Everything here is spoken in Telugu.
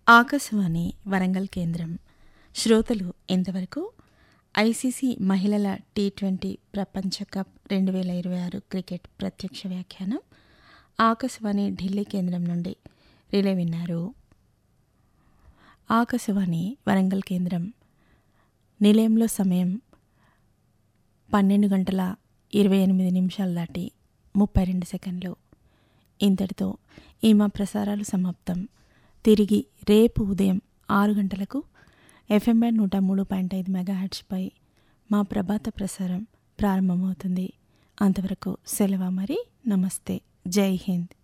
ఆకాశవాణి వరంగల్ కేంద్రం శ్రోతలు ఇంతవరకు ఐసీసీ మహిళల టీ ట్వంటీ ప్రపంచ కప్ రెండు వేల ఇరవై ఆరు క్రికెట్ ప్రత్యక్ష వ్యాఖ్యానం ఆకాశవాణి ఢిల్లీ కేంద్రం నుండి రిలే విన్నారు ఆకాశవాణి వరంగల్ కేంద్రం నిలయంలో సమయం పన్నెండు గంటల ఇరవై ఎనిమిది నిమిషాలు దాటి ముప్పై రెండు సెకండ్లు ఇంతటితో ఈ మా ప్రసారాలు సమాప్తం తిరిగి రేపు ఉదయం ఆరు గంటలకు ఎఫ్ఎం బ్యాండ్ నూట మూడు పాయింట్ ఐదు మెగాహెడ్స్పై మా ప్రభాత ప్రసారం ప్రారంభమవుతుంది అంతవరకు సెలవు మరి నమస్తే జై హింద్